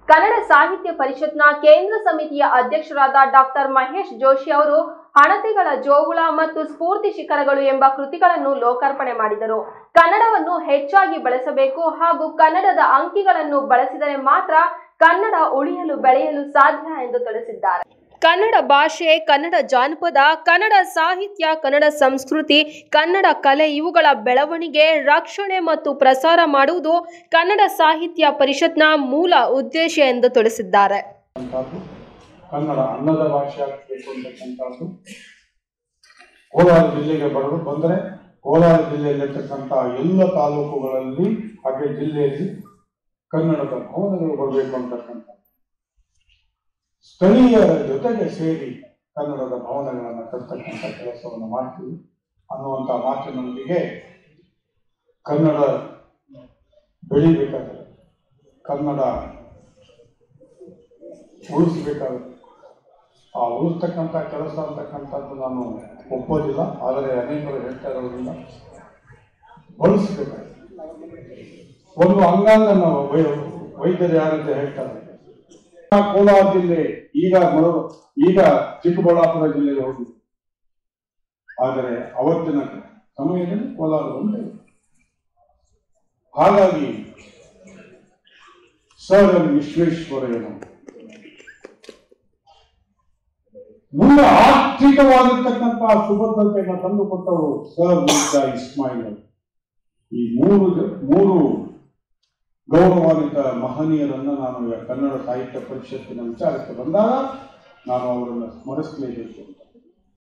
ಕನ್ನಡ ಸಾಹಿತ್ಯ ಪರಿಷತ್ನ ಕೇಂದ್ರ ಸಮಿತಿಯ ಅಧ್ಯಕ್ಷರಾದ ಡಾಕ್ಟರ್ ಮಹೇಶ್ ಜೋಶಿ ಅವರು ಹಣತೆಗಳ ಜೋಗುಳ ಮತ್ತು ಸ್ಫೂರ್ತಿ ಶಿಖರಗಳು ಎಂಬ ಕೃತಿಗಳನ್ನು ಲೋಕಾರ್ಪಣೆ ಮಾಡಿದರು ಕನ್ನಡವನ್ನು ಹೆಚ್ಚಾಗಿ ಬಳಸಬೇಕು ಹಾಗೂ ಕನ್ನಡದ ಅಂಕಿಗಳನ್ನು ಬಳಸಿದರೆ ಮಾತ್ರ ಕನ್ನಡ ಉಳಿಯಲು ಬೆಳೆಯಲು ಸಾಧ್ಯ ಎಂದು ತಿಳಿಸಿದ್ದಾರೆ ಕನ್ನಡ ಭಾಷೆ ಕನ್ನಡ ಜಾನಪದ ಕನ್ನಡ ಸಾಹಿತ್ಯ ಕನ್ನಡ ಸಂಸ್ಕೃತಿ ಕನ್ನಡ ಕಲೆ ಇವುಗಳ ಬೆಳವಣಿಗೆ ರಕ್ಷಣೆ ಮತ್ತು ಪ್ರಸಾರ ಮಾಡುವುದು ಕನ್ನಡ ಸಾಹಿತ್ಯ ಪರಿಷತ್ನ ಮೂಲ ಉದ್ದೇಶ ಎಂದು ತಿಳಿಸಿದ್ದಾರೆ ಅಂತದ್ದು ಕನ್ನಡ ಅನ್ನದ ಭಾಷೆ ಆಗಬೇಕು ಅಂತಕ್ಕಂಥದ್ದು ಕೋಲಾರ ಜಿಲ್ಲೆಗೆ ಬರಲು ಬಂದರೆ ಕೋಲಾರ ಜಿಲ್ಲೆಯಲ್ಲಿರ್ತಕ್ಕಂಥ ಎಲ್ಲ ತಾಲೂಕುಗಳಲ್ಲಿ ಹಾಗೆ ಜಿಲ್ಲೆಯಲ್ಲಿ ಕನ್ನಡದ ಭವನಗಳು ಬರಬೇಕು ಅಂತಕ್ಕಂಥ ಸ್ಥಳೀಯರ ಜೊತೆಗೆ ಸೇರಿ ಕನ್ನಡದ ಭವನಗಳನ್ನು ಕಟ್ಟತಕ್ಕಂಥ ಕೆಲಸವನ್ನು ಮಾಡ್ತೀವಿ ಅನ್ನುವಂಥ ಮಾತಿನೊಂದಿಗೆ ಕನ್ನಡ ಬೆಳಿಬೇಕಾದ್ರೆ ಕನ್ನಡ ಉಳಿಸ್ಬೇಕಾಗುತ್ತೆ ಆ ಉಳಿಸ್ತಕ್ಕಂಥ ಕೆಲಸ ಅಂತಕ್ಕಂಥದ್ದು ನಾನು ಒಪ್ಪೋದಿಲ್ಲ ಆದರೆ ಅನೇಕರು ಹೇಳ್ತಾ ಇರೋದ್ರಿಂದ ಬಳಸಬೇಕಾಗುತ್ತೆ ಒಂದು ಅಂಗಾಂಗ ನಾವು ವೈ- ವೈದ್ಯರು ಯಾರಂತ ಹೇಳ್ತಾರೆ ಕೋಲಾರ ಜಿಲ್ಲೆ ಈಗ ಮರು ಈಗ ಚಿಕ್ಕಬಳ್ಳಾಪುರ ಜಿಲ್ಲೆಗೆ ಹೋಗಿ ಆದರೆ ಅವತ್ತಿನ ಸಮಯದಲ್ಲಿ ಕೋಲಾರ ಒಂದೇ ಹಾಗಾಗಿ ಸರ್ ಎಂ ವಿಶ್ವೇಶ್ವರಯ್ಯನು ಮುಂದೆ ಆರ್ಥಿಕವಾಗಿರ್ತಕ್ಕಂಥ ಸುಭದ್ರತೆಯನ್ನು ತಂದುಕೊಟ್ಟವರು ಸರ್ ಮಿರ್ಜಾ ಇಸ್ಮಾಯಿಲ್ ಅವರು. ಈ ಮೂರು ಜ- ಮೂರು ಗೌರವಾನ್ವಿತ ಮಹನೀಯರನ್ನು ನಾನು ಈ ಕನ್ನಡ ಸಾಹಿತ್ಯ ಪರಿಷತ್ತಿನ ವಿಚಾರಕ್ಕೆ ಬಂದಾಗ ನಾನು ಅವರನ್ನು ಸ್ಮರಿಸಲೇಬೇಕು